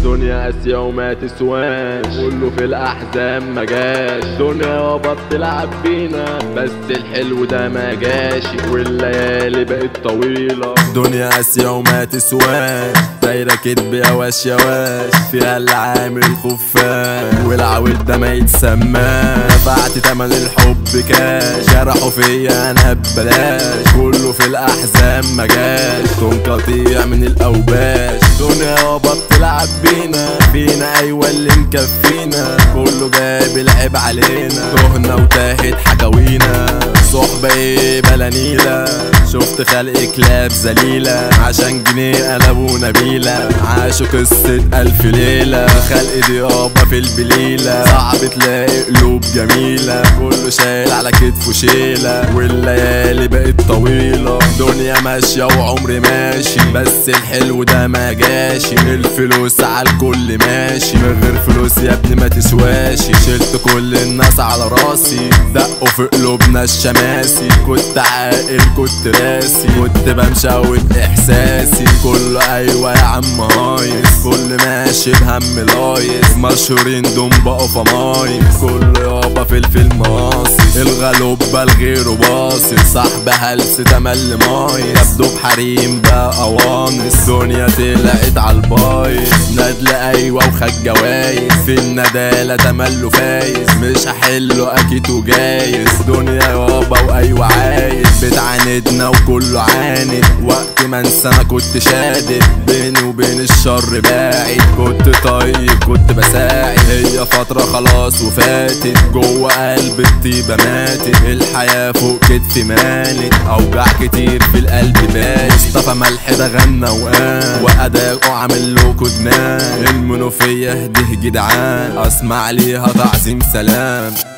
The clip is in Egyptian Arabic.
دنيا قاسية وما تسواش كله في الأحزان ما جاش دنيا يابا بتلعب بينا بس الحلو ده ما جاش والليالي بقت طويلة دنيا قاسية وما تسواش دايرة كدب يواش يواش فيها اللي عامل خفاش والعويل ده ما يتسماش دفعت تمن الحب كاش جرحوا فيا انا ببلاش كله في الاحزان ما جاش تنقطيع من الاوباش دنيا يابا بتلعب بينا فينا ايوه اللي مكفينا كله جاب العيب علينا تهنا وتاهت حكاوينا صحبة ايه بلا نيلة شفت خلق كلاب ذليلة عشان جنيه قلبوا نبيلة عاشوا قصة ألف ليلة خلق دي يابا في البليلة صعب تلاقي قلوب جميلة كله شايل على كتفه شيلة والليالي بقت طويلة دنيا ماشية وعمري ماشي بس الحلو ده ما جاشي الفلوس على الكل ماشي من غير فلوس يا ابني ما تسواشي شلت كل الناس على راسي دقوا في قلوبنا الشماسي كنت عاقل كنت راسي كنت بمشاوت احساسي كله ايوه يا عم هايص كل ماشي بهم لايص مشهورين دول بقوا فمايص كله يابا في الفيلم ماصي الغلوب بالغيره باصي صاحب هلس تمل مايص يبدو بحريم بقى قوانص دنيا طلعت عالبايظ ندل ايوه وخد جوايز في الندالة تمله فايز مش هحله اكيد وجايز دنيا يابا وايوه عايز بتعاندنا وكله عاند وقت ما انسى انا كنت شادد بيني وبين الشر باعد كنت طيب كنت بساعد هي فترة خلاص وفاتت جوه قلب الطيبة ماتت الحياة فوق كتفي مالت اوجاع كتير في القلب بات مصطفى ملح ده غنى وقال واداؤه عامل له جنان المنوفية ده جدعان اسمع ليها تعظيم سلام